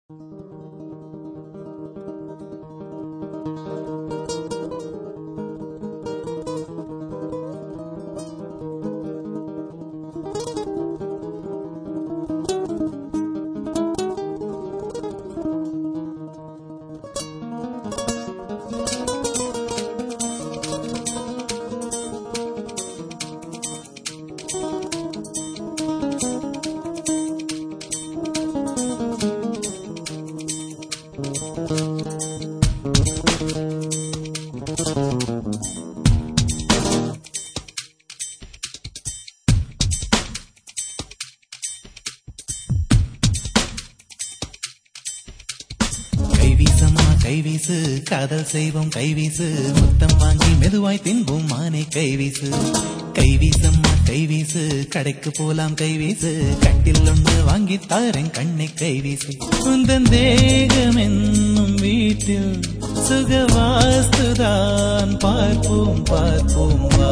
கைவீசமா கைவீசு காதல் செய்வோம் கைவீசு முத்தம் வாங்கி மெதுவாய் தின்போம் மானே கைவீசு கைவீசம்மா கைவீசு கடைக்கு போலாம் கைவீசு கட்டில் ஒண்ணு வாங்கி தாரேன் கண்ணை கைவீசு உந்தன் தேகம் என்னும் வீட்டில் சுகவாஸ்துதான் பார்ப்போம் பார்ப்போம் வா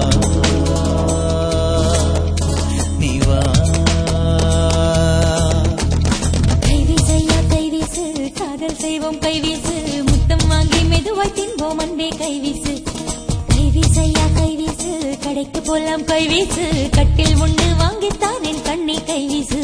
நீ வா கைவீசையா கைவீசு காதல் செய்வோம் கைவீசு முத்தம் வாங்கி மெதுவாய் தின்போம் அன்பே கைவீசு கைவீசையா கைவீசு கடைக்கு போலாம் கைவீசு கட்டில் ஒண்ணு வாங்கித்தான் என் கண்ணை கைவீசு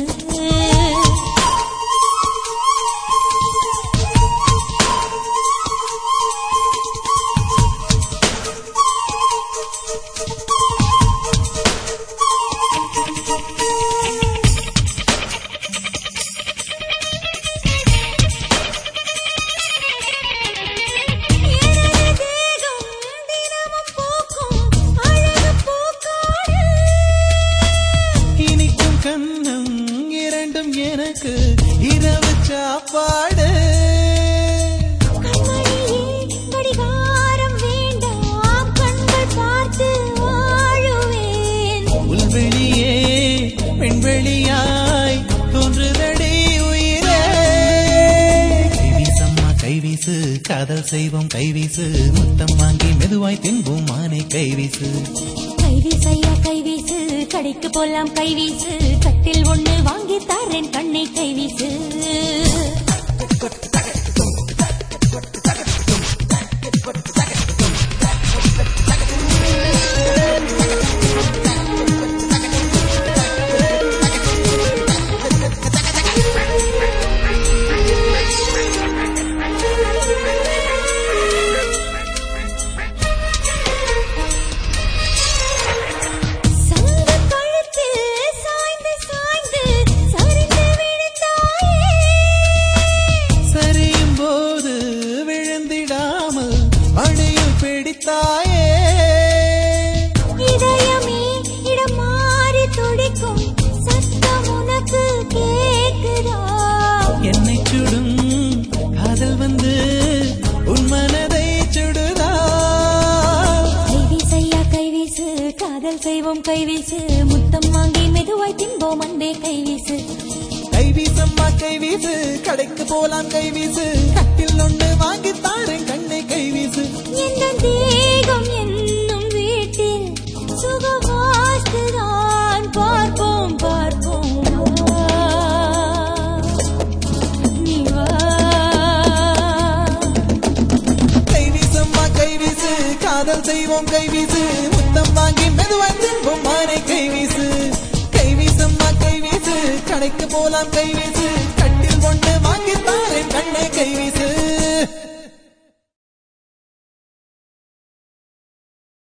எனது தேகம் தினமும் பூக்கும் அழகு பூக்காடு. இனிக்கும் கண்ணம் இரண்டும் எனக்கு இரவு சாப்பாடு கண்மணியே, கடிகாரம் வேண்டாம் கண்கள் பார்த்து வாழுவேன் புல்வெளியே பெண்வெளியாய் தோன்றுதடி உயிரே கைவீசம்மா கைவீசு காதல் செய்வோம் கைவீசு முத்தம் வாங்கி மெதுவாய் தின்போம் மானை கைவீசு கைவீசையா கைவீசு கடைக்கு போலாம் கைவீசு கட்டில் ஒண்ணு வாங்கி தாரேன் கண்ணை கைவீசு சங்க கழுத்தில் சாய்ந்து சாய்ந்து சரிந்து விழுந்தாயே சரியும் போது விழுந்திடாமல் அடியில் பிடித்தாயே இதயமே இடம் மாறி துடிக்கும் சத்தம் உனக்கு கேக்குதா என்னை சுடும் காதல் வந்து உன் மனதை சுடுதா கைவீசையா கைவீசு காதல் செய்வோம் கைவீசு முத்தம் வாங்கி மெதுவாய் தின்போம் அன்பே கைவீசு கைவீசம்மா கைவீசு கடைக்கு போலாம் கைவீசு கட்டில் ஒண்ணு வாங்கி தாரேன் கண்ணை கைவீசு எந்த தேகம் என்னும் வீட்டில் சுகவாஸ்துதான் பார்ப்போம் பார்ப்போம் வா. நீ வா கைவீசம்மா கைவீசு காதல் செய்வோம் கைவீசு முத்தம் வாங்கி மெதுவாய் தின்போம் மானை கைவீசு கைவீசம்மா கைவீசு கடைக்கு போலாம் கைவீசு கட்டில் ஒண்ணு வாங்கி தாரேன்